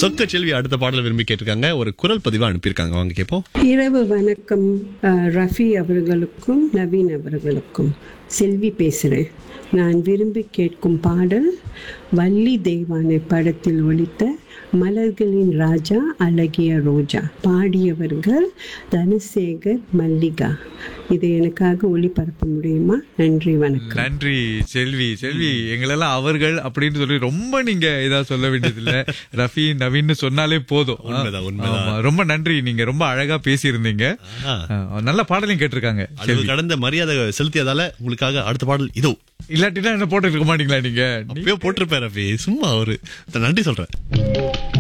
சொக்க செல்வி அடுத்த பாடல் விரும்பி கேட்டிருக்காங்க ஒரு குரல் பதிவா அனுப்பியிருக்காங்க வாங்க கேட்போம் இரவு வணக்கம் அஹ், ரஃபி அவர்களுக்கும் நவீன் அவர்களுக்கும் செல்வி பேசுகிறேன் நான் விரும்பி கேட்கும் பாடல் வள்ளி தெய்வானை படத்தில் ஒலித்த மலர்களின் ராஜா அழகிய ரோஜா பாடியவர்கள் தனசேகர் மல்லிகா இதை எனக்காக ஒளிபரப்ப முடியுமா நன்றி வணக்கம் நன்றி செல்வி செல்வி எங்களெல்லாம் அவர்கள் அப்படின்னு சொல்லி ரொம்ப நீங்க இதா சொல்ல வேண்டியதில்ல ரஃபி நவீன் சொன்னாலே போதும் உண்மைதான், உண்மைதான். ஆமா, ரொம்ப நன்றி நீங்க ரொம்ப அழகா பேசியிருந்தீங்க ஆஹா. ஆ, நல்ல பாடலையும் கேட்டிருக்காங்க அது கடந்த மரியாதை செலுத்தியதால உங்களுக்காக அடுத்த பாடல் இதோ இல்லாட்டினா என்ன போட்டு இருக்க மாட்டீங்களா நீங்க அப்பயோ போட்டிருப்பேன் ரவி சும்மா ஒரு நன்றி சொல்றேன்